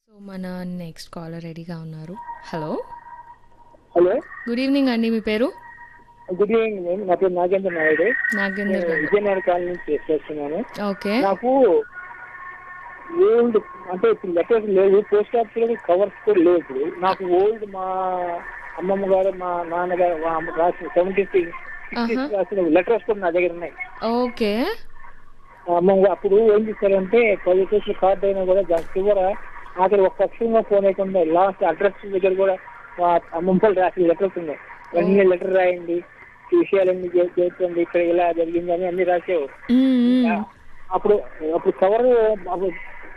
మన next caller రెడీగా ఉన్నారు హలో హలో గుడ్ ఈవినింగ్ అండి మీ పేరు గుడ్ ఈవినింగ్ మేడం నా పేరు నాగేంద్ర నాయుడు నాగేందర్ గారు విజయనగర కాలనీ నుంచి చేస్తున్నాను ఓకే నాకు ఓల్డ్ అంటే ఇప్పుడు లెటర్స్ లేవు పోస్ట్ ఆఫీస్ లో కవర్స్ కూడా లేవు ఇప్పుడు నాకు ఓల్డ్ మా అమ్మమ్మ గారు మా నాన్నగారు మా అమ్మ రాసిన సెవెంటీ ఆహా. రాసిన లెటర్స్ కూడా నా దగ్గర ఉన్నాయి ఓకే మా అమ్మమ్మ గారు అప్పుడు ఏం చేశారంటే పది రూపాయల కార్డు అయినా కూడా దాని చివర ఆఖరి ఒక్క అక్షరంగా ఫోన్ అయిపోయింది లాస్ట్ అడ్రస్ దగ్గర కూడా మా అమ్మమ్మ వాళ్ళు రాసిన లెటర్స్ ఉన్నాయి అన్ని లెటర్ రాయండి ఈ విషయాలన్నీ చే- చేర్చండి ఇక్కడ ఇలా జరిగిందని అన్ని రాసేవారు మ్మ్, మ్మ్. అప్పుడు అప్పుడు కవర్ అప్పుడు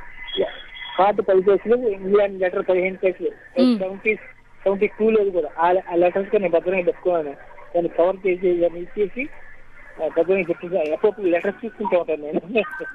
కార్డు పది కేసులు ఇంగ్లాండ్ లెటర్ పదిహేను కేసులు సెవెంటీ సెవెంటీ టూ లేదు కూడా ఆ- ఆ లెటర్స్ గా నేను భద్రంగా పెట్టుకున్నాను దాన్ని కవర్ చేసి దాన్ని ఇచ్చేసి ఆ, భద్రంగా పెట్టుకుంటా ఎప్పుడు లెటర్స్ చూసుకుంటూ ఉంటాను నేను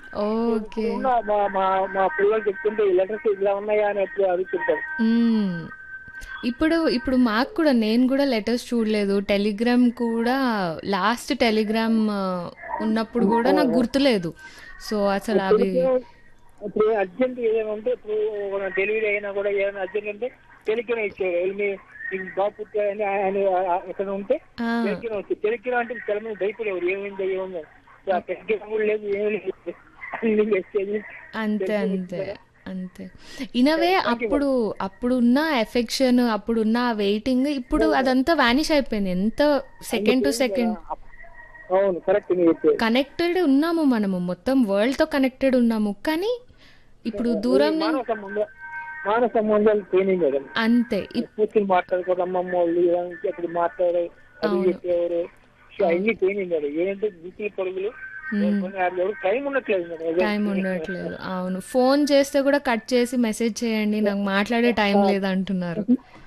ఓకే ఉన్న మా మా మా పిల్లలు చెప్తుంటే ఈ లెటర్స్ ఇలా ఉన్నాయా అని ఎప్పుడు అడుగుతుంటారు మ్మ్. ఇప్పుడు ఇప్పుడు మాకు కూడా నేను కూడా లెటర్స్ చూడలేదు టెలిగ్రామ్ కూడా లాస్ట్ టెలిగ్రామ్ ఆ, ఉన్నప్పుడు కూడా నాకు గుర్తులేదు సో అసలు అవి ఇప్పుడు అర్జెంట్ ఏదైనా ఉంటే ఇప్పుడు డెలివరీ అయినా కూడా ఏదైనా అర్జెంట్ అంటే టెలిగ్రామ్ ఇచ్చేవారు వెళ్ళి మీ మీకు బాగా పుట్టారని ఆయన ఎక్కడ ఉంటే ఆ, టెలిగ్రామ్ వచ్చి టెలిగ్రామ్ అంటే చాలా మంది భయపడేవారు ఏమైంది ఏముంది ఆ టెలిగ్రామ్ కూడా లేదు ఏమీ లేదు అన్ని మెసేజ్ అంతే అంతే అంతే ఇనవే అప్పుడు అప్పుడున్న ఎఫెక్షన్ అప్పుడున్న వెయిటింగ్ ఇప్పుడు అదంతా వానిష్ అయిపోయింది ఎంత సెకండ్ టు సెకండ్ అవును కరెక్ట్ మీరు చెప్పేది కనెక్టెడ్ ఉన్నాము మనము మొత్తం వరల్డ్ తో కనెక్టెడ్ ఉన్నాము కానీ ఇప్పుడు దూరం ని- మానవ సంబంధం మానవ సంబంధాలు ట్రైనింగ్ కదా అంతే ఇప్- కూర్చుని మాట్లాడుకోవడం అమ్మమ్మ వాళ్ళు ఇలాంటి అప్పుడు మాట్లాడే అది చెప్పేవారు సో అన్ని ట్రైనింగ్ కదా ఏంటంటే బీపీ పరుగులు కొన్ని వాటిలో ఎవరు టైం ఉండట్లేదు మేడం టైం ఉండట్లేదు అవును ఫోన్ చేస్తే కూడా కట్ చేసి మెసేజ్ చేయండి నాకు మాట్లాడే టైం లేదు అంటున్నారు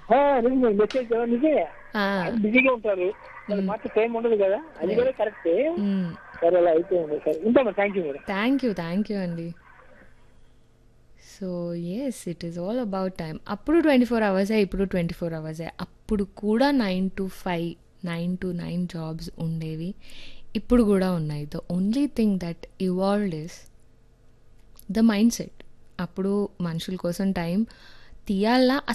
మెసేజ్ నిజమే ఆ, బిజీగా ఉంటారు వాళ్ళు మాట్లాడే టైం ఉండదు కదా అది కూడా కరెక్టే మ్మ్. సరే అలా అయిపోయింది సరే ఉంటామా thank you madam thank you thank you అండి so yes it is all about time అప్పుడు ట్వంటీ ఫోర్ అవర్సే ఇప్పుడు ట్వంటీ ఫోర్ అవర్సే అప్పుడు కూడా nine to five nine to nine jobs ఉండేవి ఇప్పుడు కూడా ఉన్నాయి the only thing that evolved is the mindset అప్పుడు మనుషుల కోసం టైం తీయాలా